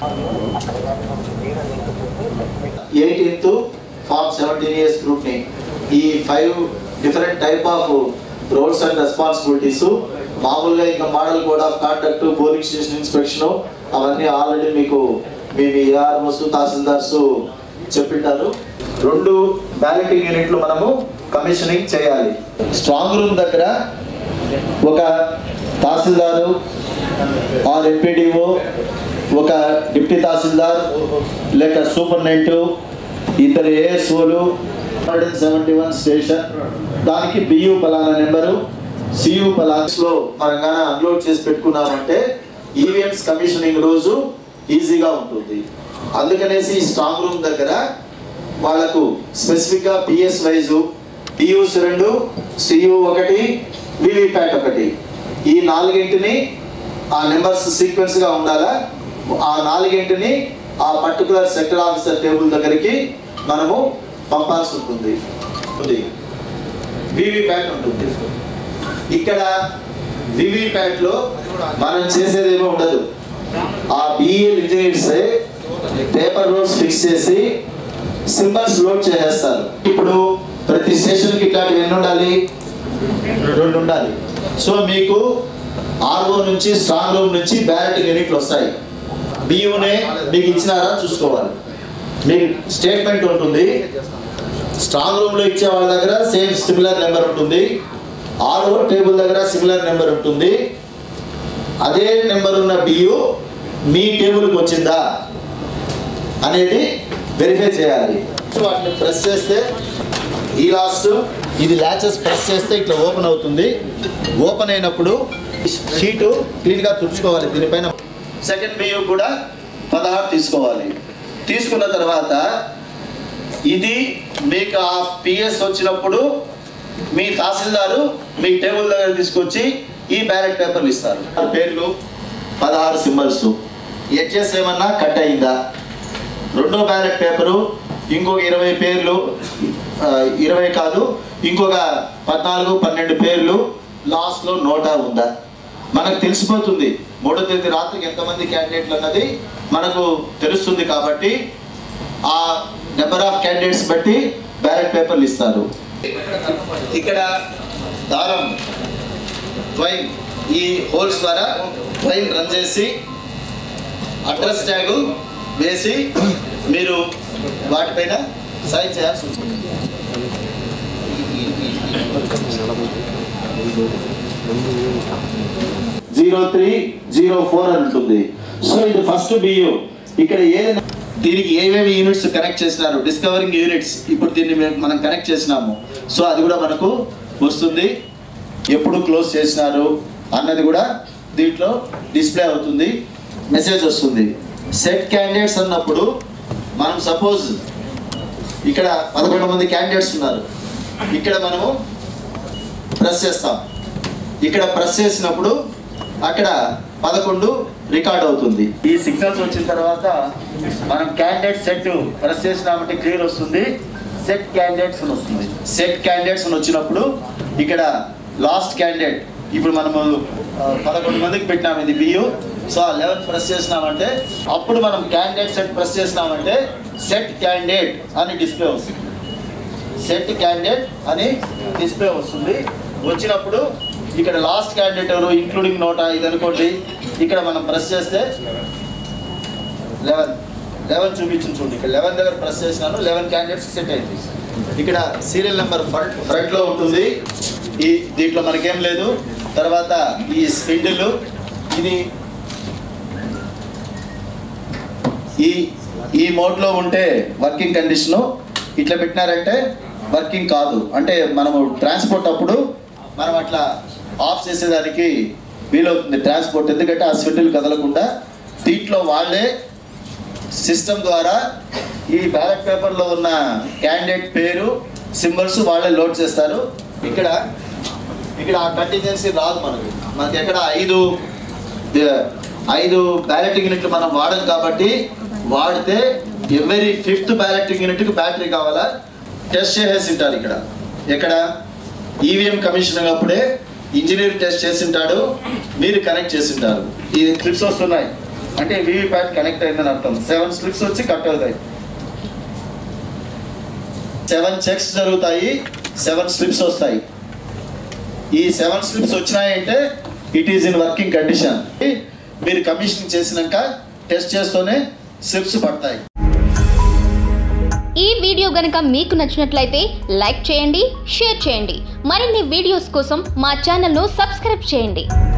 eighteenth form seventeen years group ని ఈ five different type of roles and responsibilities మామూలుగా ఇంకా model code of conduct polling station inspection అవన్నీ already మీకు మీ ఏఆర్ఓస్ తహసీల్దార్స్ చెప్పింటారు రెండు బ్యాలెటింగ్ యూనిట్లు మనము కమిషనింగ్ చేయాలి స్ట్రాంగ్ రూమ్ దగ్గర ఒక తహసీల్దారు ఆర్ ఎంపీడీఓ ఒక డిప్టీ తహసీల్దార్ లేక సూపరింటెండెంట్ ఇద్దరు ఏఎస్ఓలు హండ్రెడ్ సెవెంటీ వన్ స్టేషన్ దానికి బియు పలానా నెంబరు సియు పలాన్స్ లో మనం కానీ అన్లోడ్ చేసి పెట్టుకున్నామంటే ఈవీఎంస్ కమిషనింగ్ రోజు ఈజీగా ఉంటుంది అందుకనేసి ఈ స్ట్రాంగ్ రూమ్ దగ్గర వాళ్ళకు స్పెసిఫిక్ గా పిఎస్ వైజు పియూస్ రెండు సియు ఒకటి వివిప్యాట్ ఒకటి ఈ నాలుగింటిని ఆ నెంబర్స్ సీక్వెన్స్ గా ఉండాలా ఆ నాలుగింటిని ఆ పర్టికులర్ సెక్టర్ ఆఫీసర్ టేబుల్ దగ్గరికి మనము పంపాల్సి ఉంటుంది ఉంది వివిప్యాట్ ఉంటుంది ఇక్కడ వివిప్యాట్ లో మనం చేసేదేమీ ఉండదు ఆ BEL engineers paper rolls fix చేసి సింబల్స్ లోడ్ చేసేస్తారు ఇప్పుడు ప్రతి స్టేషన్ కి ఇట్లాంటివి ఎన్ని ఉండాలి రెండు ఉండాలి సో మీకు ఆర్ఓ నుంచి స్ట్రాంగ్ రూమ్ నుంచి బ్యాలెట్ యూనిట్లు వస్తాయి బియూనే మీకు ఇచ్చినారా చూసుకోవాలి మీకు స్టేట్మెంట్ ఉంటుంది స్ట్రాంగ్ రూమ్ లో ఇచ్చే వాళ్ళ దగ్గర సేమ్ సిమిలర్ నెంబర్ ఉంటుంది ఆర్ఓ టేబుల్ దగ్గర సిమిలర్ నెంబర్ ఉంటుంది అదే నెంబర్ ఉన్న బియు మీ టేబుల్కి వచ్చిందా అనేది వెరిఫై చేయాలి వాటిని ప్రెస్ చేస్తే ఈ లాస్ట్ ఇది ల్యాచెస్ ప్రెస్ చేస్తే ఇట్లా ఓపెన్ అవుతుంది ఓపెన్ అయినప్పుడు షీటు క్లీన్గా తుడుచుకోవాలి దీనిపైన సెకండ్ బియ్యం కూడా పదహారు తీసుకోవాలి తీసుకున్న తర్వాత ఇది మీకు ఆ పిఎస్ వచ్చినప్పుడు మీ తహసీల్దారు మీ టేబుల్ దగ్గర తీసుకొచ్చి ఈ బ్యాలెట్ పేపర్లు ఇస్తారు ఆ పేర్లు పదహారు సింబల్స్ ఎడ్జెస్ ఏమన్నా కట్ అయిందా రెండో బ్యాలెట్ పేపరు ఇంకొక ఇరవై పేర్లు ఆ, ఇరవై కాదు ఇంకొక పద్నాలుగు పన్నెండు పేర్లు లాస్ట్లో నోటా ఉందా మనకు తెలిసిపోతుంది మూడో తేదీ రాత్రికి ఎంతమంది క్యాండిడేట్లు అన్నది మనకు తెలుస్తుంది కాబట్టి ఆ నెంబర్ ఆఫ్ క్యాండిడేట్స్ బట్టి బ్యాలెట్ పేపర్లు ఇస్తారు ఇక్కడ దారం ట్వైన్ ఈ హోల్స్ ద్వారా ట్వైన్ రన్ చేసి అడ్రస్ ట్యాగ్ వేసి మీరు వాటిపైన సైన్ చేయాల్సి ఉంటుంది జీరో త్రీ జీరో ఫోర్ అని ఉంటుంది సో ఇది ఫస్ట్ బియు ఇక్కడ ఏదైనా దీనికి ఏమేమి యూనిట్స్ కనెక్ట్ చేసినారు డిస్కవరింగ్ యూనిట్స్ ఇప్పుడు దీన్ని మేము- మనం కనెక్ట్ చేసినాము సో అది కూడా మనకు వస్తుంది ఎప్పుడు క్లోజ్ చేసినారు అన్నది కూడా దీంట్లో డిస్ప్లే అవుతుంది మెసేజ్ వస్తుంది సెట్ క్యాండిడేట్స్ అన్నప్పుడు మనం సపోజ్ ఇక్కడ పదకొండు మంది క్యాండిడేట్స్ ఉన్నారు ఇక్కడ మనము ప్రెస్ చేస్తాం ఇక్కడ ప్రెస్ చేసినప్పుడు అక్కడ పదకొండు రికార్డ్ అవుతుంది ఈ సిగ్నల్స్ వచ్చిన తర్వాత మనం క్యాండిడేట్ సెట్ ప్రెస్ చేసినామంటే క్లియర్ వస్తుంది సెట్ క్యాండిడేట్స్ అని వస్తుంది సెట్ క్యాండిడేట్స్ అని వచ్చినప్పుడు ఇక్కడ లాస్ట్ క్యాండిడేట్ ఇప్పుడు మనము ఆ, పదకొండు మందికి పెట్టినాం ఇది బియు సో ఆ లెవెన్ ప్రెస్ చేసినామంటే అప్పుడు మనం క్యాండిడేట్ సెట్ ప్రెస్ చేసినామంటే సెట్ క్యాండిడేట్ అని డిస్ప్లే వస్తుంది సెట్ క్యాండిడేట్ అని డిస్ప్లే వస్తుంది వచ్చినప్పుడు ఇక్కడ లాస్ట్ క్యాండిడేట్ ఎవరు ఇంక్లూడింగ్ నోటా ఇది అనుకోండి ఇక్కడ మనం ప్రెస్ చేస్తే లెవెన్ లెవెన్ చూపించింది చూడండి ఇక్కడ లెవెన్ దగ్గర ప్రెస్ చేసినాను లెవెన్ క్యాండిడేట్స్ సెట్ అయింది ఇక్కడ సీరియల్ నెంబర్ ఫ్రంట్ ఫ్రంట్లో ఉంటుంది ఈ దీంట్లో మనకేం లేదు తర్వాత ఈ స్పిండిల్ ఇది ఈ ఈ మోడ్లో ఉంటే వర్కింగ్ కండిషను ఇట్లా పెట్టినారంటే వర్కింగ్ కాదు అంటే మనము ట్రాన్స్పోర్ట్ అప్పుడు మనం అట్లా ఆఫ్ చేసేదానికి వీలవుతుంది ట్రాన్స్పోర్ట్ ఎందుకంటే ఆ స్విడ్లు కదలకుండా దీంట్లో వాళ్ళే సిస్టమ్ ద్వారా ఈ బ్యాలెట్ పేపర్లో ఉన్న క్యాండిడేట్ పేరు సింబల్స్ వాళ్ళే లోడ్ చేస్తారు ఇక్కడ ఇక్కడ ఆ కంటిన్యూన్సీ రాదు మనకి మనకి ఎక్కడ ఐదు ద- ఐదు బ్యాలెటింగ్ యూనిట్లు మనం వాడం కాబట్టి వాడితే ఎవరీ ఫిఫ్త్ బ్యాలెటింగ్ యూనిట్కి బ్యాటరీ కావాలా టెస్ట్ చేసేసి ఉంటారు ఇక్కడ ఎక్కడ ఈవీఎం కమిషన్ అప్పుడే ఇంజనీర్ టెస్ట్ చేసి ఉంటాడు మీరు కనెక్ట్ చేసి ఉంటారు ఈ క్లిప్స్ వస్తున్నాయి అంటే వీవీప్యాట్ కనెక్ట్ అయిందని అర్థం సెవెన్ స్లిప్స్ వచ్చి కట్ అవుతాయి సెవెన్ చెక్స్ జరుగుతాయి సెవెన్ స్లిప్స్ వస్తాయి ఈ సెవెన్ స్లిప్స్ వచ్చినాయంటే it is in working condition మీరు కమిషనింగ్ చేసినాక టెస్ట్ చేస్తూనే స్లిప్స్ పడతాయి ఈ వీడియో గనుక మీకు నచ్చినట్లయితే లైక్ చేయండి షేర్ చేయండి మరిన్ని వీడియోస్ కోసం మా ఛానల్ను సబ్స్క్రైబ్ చేయండి